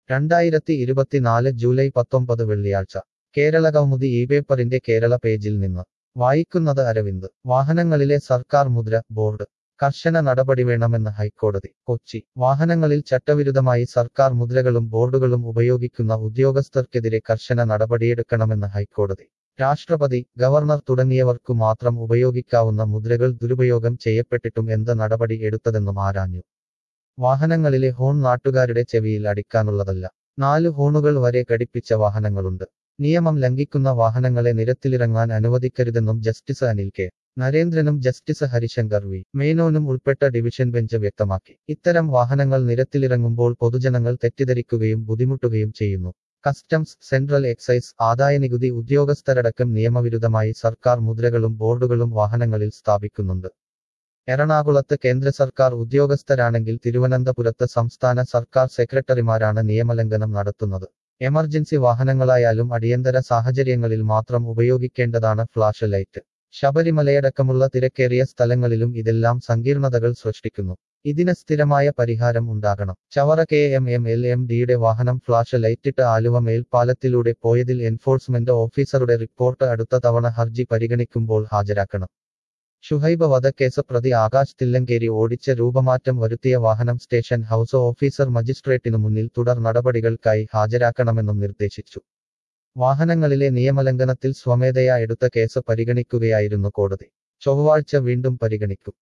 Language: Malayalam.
രണ്ടായിരത്തി ഇരുപത്തിനാല് ജൂലൈ പത്തൊമ്പത് വെള്ളിയാഴ്ച കേരള കൗമുദി ഈ പേപ്പറിന്റെ കേരള പേജിൽ നിന്ന് വായിക്കുന്നത് അരവിന്ദ് വാഹനങ്ങളിലെ സർക്കാർ മുദ്ര ബോർഡ് കർശന നടപടി വേണമെന്ന് ഹൈക്കോടതി കൊച്ചി വാഹനങ്ങളിൽ ചട്ടവിരുദ്ധമായി സർക്കാർ മുദ്രകളും ബോർഡുകളും ഉപയോഗിക്കുന്ന ഉദ്യോഗസ്ഥർക്കെതിരെ കർശന നടപടിയെടുക്കണമെന്ന് ഹൈക്കോടതി രാഷ്ട്രപതി ഗവർണർ തുടങ്ങിയവർക്കു മാത്രം ഉപയോഗിക്കാവുന്ന മുദ്രകൾ ദുരുപയോഗം ചെയ്യപ്പെട്ടിട്ടും എന്ത് നടപടി എടുത്തതെന്നും ആരാഞ്ഞു വാഹനങ്ങളിലെ ഹോൺ നാട്ടുകാരുടെ ചെവിയിൽ അടിക്കാനുള്ളതല്ല നാല് ഹോണുകൾ വരെ ഘടിപ്പിച്ച വാഹനങ്ങളുണ്ട് നിയമം ലംഘിക്കുന്ന വാഹനങ്ങളെ നിരത്തിലിറങ്ങാൻ അനുവദിക്കരുതെന്നും ജസ്റ്റിസ് അനിൽ കെ നരേന്ദ്രനും ജസ്റ്റിസ് ഹരിശങ്കർ വി മേനോനും ഉൾപ്പെട്ട ഡിവിഷൻ ബെഞ്ച് വ്യക്തമാക്കി ഇത്തരം വാഹനങ്ങൾ നിരത്തിലിറങ്ങുമ്പോൾ പൊതുജനങ്ങൾ തെറ്റിദ്ധരിക്കുകയും ബുദ്ധിമുട്ടുകയും ചെയ്യുന്നു കസ്റ്റംസ് സെൻട്രൽ എക്സൈസ് ആദായനികുതി ഉദ്യോഗസ്ഥരടക്കം നിയമവിരുദ്ധമായി സർക്കാർ മുദ്രകളും ബോർഡുകളും വാഹനങ്ങളിൽ സ്ഥാപിക്കുന്നുണ്ട് എറണാകുളത്ത് കേന്ദ്ര സർക്കാർ ഉദ്യോഗസ്ഥരാണെങ്കിൽ തിരുവനന്തപുരത്ത് സംസ്ഥാന സർക്കാർ സെക്രട്ടറിമാരാണ് നിയമലംഘനം നടത്തുന്നത് എമർജൻസി വാഹനങ്ങളായാലും അടിയന്തര സാഹചര്യങ്ങളിൽ മാത്രം ഉപയോഗിക്കേണ്ടതാണ് ഫ്ലാഷ് ലൈറ്റ് ശബരിമലയടക്കമുള്ള തിരക്കേറിയ സ്ഥലങ്ങളിലും ഇതെല്ലാം സങ്കീർണതകൾ സൃഷ്ടിക്കുന്നു ഇതിന് സ്ഥിരമായ പരിഹാരം ഉണ്ടാകണം Chavara K M M L M ഡിയുടെ വാഹനം ഫ്ലാഷ് ലൈറ്റിട്ട് ആലുവ മേൽപ്പാലത്തിലൂടെ പോയതിൽ എൻഫോഴ്സ്മെന്റ് ഓഫീസറുടെ റിപ്പോർട്ട് അടുത്ത തവണ ഹർജി പരിഗണിക്കുമ്പോൾ ഹാജരാക്കണം ഷുഹൈബ് വധക്കേസ് പ്രതി ആകാശ് തില്ലങ്കേരി ഓടിച്ച് രൂപമാറ്റം വരുത്തിയ വാഹനം സ്റ്റേഷൻ ഹൌസ് ഓഫീസർ മജിസ്ട്രേറ്റിനു മുന്നിൽ തുടർ നടപടികൾക്കായി ഹാജരാക്കണമെന്നും നിർദ്ദേശിച്ചു വാഹനങ്ങളിലെ നിയമലംഘനത്തിൽ സ്വമേധയാ എടുത്ത കേസ് പരിഗണിക്കുകയായിരുന്നു കോടതി ചൊവ്വാഴ്ച വീണ്ടും പരിഗണിക്കും